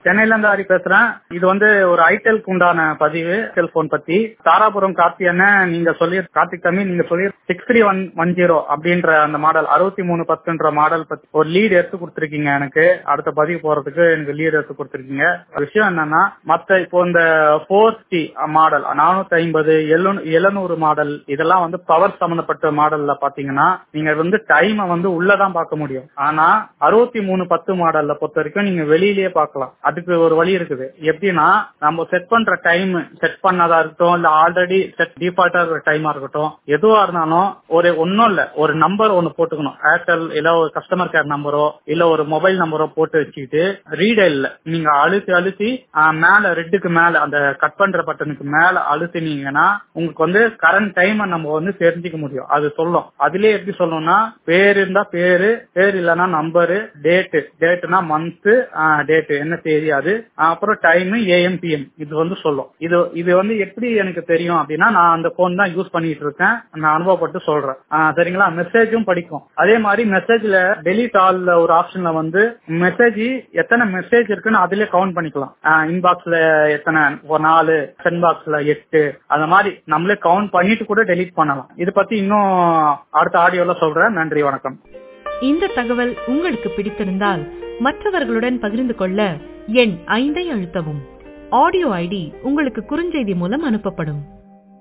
சென்னையில இருந்து ஹரி பேசுறேன் இது வந்து ஒரு ஐடெல்க்கு உண்டான பதிவு செல்போன் பத்தி தாராபுரம் கார்த்தி அண்ணன் நீங்க சொல்லி கார்த்திக் தம்பி நீங்க சொல்லி six three one one zero அப்படின்ற அந்த மாடல் அறுபத்தி மூணு பத்துன்ற மாடல் பத்தி ஒரு லீடு எடுத்து கொடுத்துருக்கீங்க எனக்கு அடுத்த பதிவு போறதுக்கு எனக்கு லீடு எடுத்து கொடுத்துருக்கீங்க விஷயம் என்னன்னா மத்த இப்போ இந்த ஃபோர் டி மாடல் நானூத்தி ஐம்பது எழுநூறு மாடல் இதெல்லாம் வந்து பவர் சம்பந்தப்பட்ட மாடல்ல பாத்தீங்கன்னா நீங்க வந்து டைமை வந்து உள்ளதான் பார்க்க முடியும் ஆனா அறுபத்தி மூணு பத்து மாடல்ல பொறுத்த வரைக்கும் நீங்க வெளியிலேயே பார்க்கலாம் அதுக்கு ஒரு வழி இருக்குது எப்படின்னா நம்ம செட் பண்ற டைம் செட் பண்ணதா இருக்கட்டும் இல்ல ஆல்ரெடி செட் டிஃபால்ட்டா இருக்கிற டைமா இருக்கட்டும் எதுவா இருந்தாலும் ஒரு ஒன்னும் இல்ல ஒரு நம்பர் ஒன்னு போட்டுக்கணும் ஏர்டெல் இல்ல ஒரு கஸ்டமர் கேர் நம்பரோ இல்ல ஒரு மொபைல் நம்பரோ போட்டு வச்சுக்கிட்டு ரீடைல்ல நீங்க அழுத்தி அழுத்தி மேல ரெட்டுக்கு மேல அந்த கட் பண்ற பட்டனுக்கு மேல அழுத்தினீங்கன்னா உங்களுக்கு வந்து கரண்ட் டைம் நம்ம வந்து தெரிஞ்சுக்க முடியும் அது சொல்லும் அதுலயே எப்படி சொல்லணும்னா பேர் இருந்தா பேரு பேர் இல்லைன்னா நம்பரு டேட்டு டேட்னா மந்த் டேட் என்ன தேதி அது அப்புறம் டைம் ஏஎம் பிஎம் இது வந்து சொல்லும் இது இது வந்து எப்படி எனக்கு தெரியும் அப்படின்னா நான் அந்த போன் தான் யூஸ் பண்ணிட்டு இருக்கேன் நான் அனுபவப்பட்டு சொல்றேன் சரிங்களா மெசேஜும் படிக்கும் அதே மாதிரி மெசேஜ்ல டெலிட் ஆல் ஒரு ஆப்ஷன்ல வந்து மெசேஜ் எத்தனை மெசேஜ் இருக்குன்னு அதுலயே கவுண்ட் பண்ணிக்கலாம் இன்பாக்ஸ்ல எத்தனை ஒரு நாலு சென் பாக்ஸ்ல எட்டு அந்த மாதிரி நம்மளே கவுண்ட் பண்ணிட்டு கூட டெலிட் பண்ணலாம் இது பத்தி இன்னும் அடுத்த ஆடியோல சொல்றேன் நன்றி வணக்கம் இந்த தகவல் உங்களுக்கு பிடித்திருந்தால் மற்றவர்களுடன் பகிர்ந்து கொள்ள எண் ஐந்தை அழுத்தவும் ஆடியோ ஐடி உங்களுக்கு குறுஞ்செய்தி மூலம் அனுப்பப்படும்